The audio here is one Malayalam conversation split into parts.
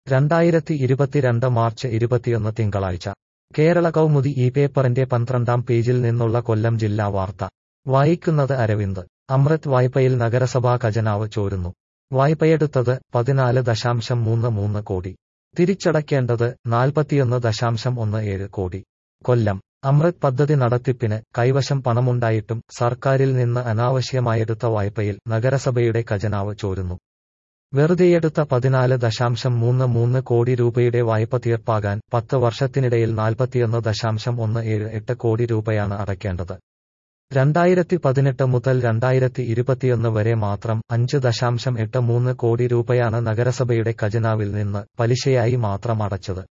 രണ്ടായിരത്തി ഇരുപത്തിരണ്ട് മാർച്ച് ഇരുപത്തിയൊന്ന് തിങ്കളാഴ്ച കേരള കൗമുദി ഈ പേപ്പറിന്റെ പന്ത്രണ്ടാം പേജിൽ നിന്നുള്ള കൊല്ലം ജില്ലാ വാർത്ത വായിക്കുന്നത് അരവിന്ദ് അമൃത് വായ്പയിൽ നഗരസഭാ ഖജനാവ് ചോരുന്നു വായ്പയെടുത്തത് പതിനാല് ദശാംശം മൂന്ന് മൂന്ന് കോടി തിരിച്ചടയ്ക്കേണ്ടത് നാൽപ്പത്തിയൊന്ന് ദശാംശം ഒന്ന് ഏഴ് കോടി കൊല്ലം അമൃത് പദ്ധതി നടത്തിപ്പിന് കൈവശം പണമുണ്ടായിട്ടും സർക്കാരിൽ നിന്ന് അനാവശ്യമായെടുത്ത വായ്പയിൽ നഗരസഭയുടെ ഖജനാവ് ചോരുന്നു വെറുതെയെടുത്ത പതിനാല് ദശാംശം മൂന്ന് മൂന്ന് കോടി രൂപയുടെ വായ്പ തീർപ്പാകാൻ പത്ത് വർഷത്തിനിടയിൽ നാൽപ്പത്തിയൊന്ന് ദശാംശം ഒന്ന് ഏഴ് എട്ട് കോടി രൂപയാണ് അടയ്ക്കേണ്ടത് രണ്ടായിരത്തി പതിനെട്ട് മുതൽ രണ്ടായിരത്തി ഇരുപത്തിയൊന്ന് വരെ മാത്രം അഞ്ച് ദശാംശം എട്ട് മൂന്ന് കോടി രൂപയാണ് നഗരസഭയുടെ ഖജനാവിൽ നിന്ന് പലിശയായി മാത്രം അടച്ചത്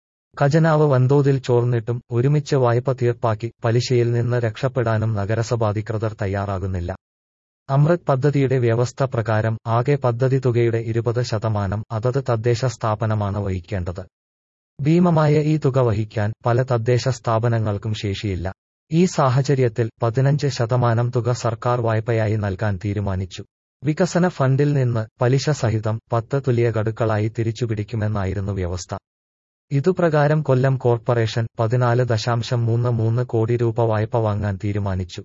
ഖജനാവ് വൻതോതിൽ ചോർന്നിട്ടും ഒരുമിച്ച് വായ്പ തീർപ്പാക്കി പലിശയിൽ നിന്ന് രക്ഷപ്പെടാനും നഗരസഭാധികൃതർ തയ്യാറാകുന്നില്ല അമൃത് പദ്ധതിയുടെ വ്യവസ്ഥ പ്രകാരം ആകെ പദ്ധതി തുകയുടെ ഇരുപത് ശതമാനം അതത് തദ്ദേശ സ്ഥാപനമാണ് വഹിക്കേണ്ടത് ഭീമമായ ഈ തുക വഹിക്കാൻ പല തദ്ദേശ സ്ഥാപനങ്ങൾക്കും ശേഷിയില്ല ഈ സാഹചര്യത്തിൽ പതിനഞ്ച് ശതമാനം തുക സർക്കാർ വായ്പയായി നൽകാൻ തീരുമാനിച്ചു വികസന ഫണ്ടിൽ നിന്ന് പലിശ സഹിതം പത്ത് തുല്യ ഗഡുക്കളായി തിരിച്ചുപിടിക്കുമെന്നായിരുന്നു വ്യവസ്ഥ ഇതുപ്രകാരം കൊല്ലം കോർപ്പറേഷൻ പതിനാല് ദശാംശം മൂന്ന് മൂന്ന് കോടി രൂപ വായ്പ വാങ്ങാൻ തീരുമാനിച്ചു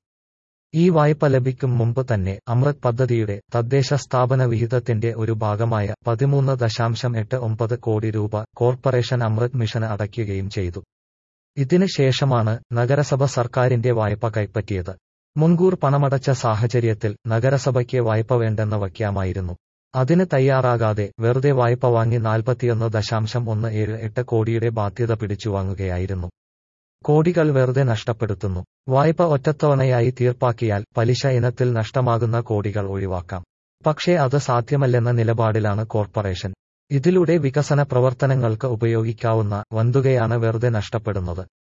ഈ വായ്പ ലഭിക്കും മുമ്പ് തന്നെ അമൃത് പദ്ധതിയുടെ തദ്ദേശ സ്ഥാപന വിഹിതത്തിന്റെ ഒരു ഭാഗമായ പതിമൂന്ന് ദശാംശം എട്ട് ഒമ്പത് കോടി രൂപ കോർപ്പറേഷൻ അമൃത് മിഷന് അടയ്ക്കുകയും ചെയ്തു ഇതിന് ശേഷമാണ് നഗരസഭ സർക്കാരിന്റെ വായ്പ കൈപ്പറ്റിയത് മുൻകൂർ പണമടച്ച സാഹചര്യത്തിൽ നഗരസഭയ്ക്ക് വായ്പ വേണ്ടെന്ന് വയ്ക്കാമായിരുന്നു അതിന് തയ്യാറാകാതെ വെറുതെ വായ്പ വാങ്ങി നാൽപ്പത്തിയൊന്ന് ദശാംശം ഒന്ന് ഏഴ് എട്ട് കോടിയുടെ ബാധ്യത പിടിച്ചു വാങ്ങുകയായിരുന്നു കോടികൾ വെറുതെ നഷ്ടപ്പെടുത്തുന്നു വായ്പ ഒറ്റത്തവണയായി തീർപ്പാക്കിയാൽ പലിശ ഇനത്തിൽ നഷ്ടമാകുന്ന കോടികൾ ഒഴിവാക്കാം പക്ഷേ അത് സാധ്യമല്ലെന്ന നിലപാടിലാണ് കോർപ്പറേഷൻ ഇതിലൂടെ വികസന പ്രവർത്തനങ്ങൾക്ക് ഉപയോഗിക്കാവുന്ന വന്തുകയാണ് വെറുതെ നഷ്ടപ്പെടുന്നത്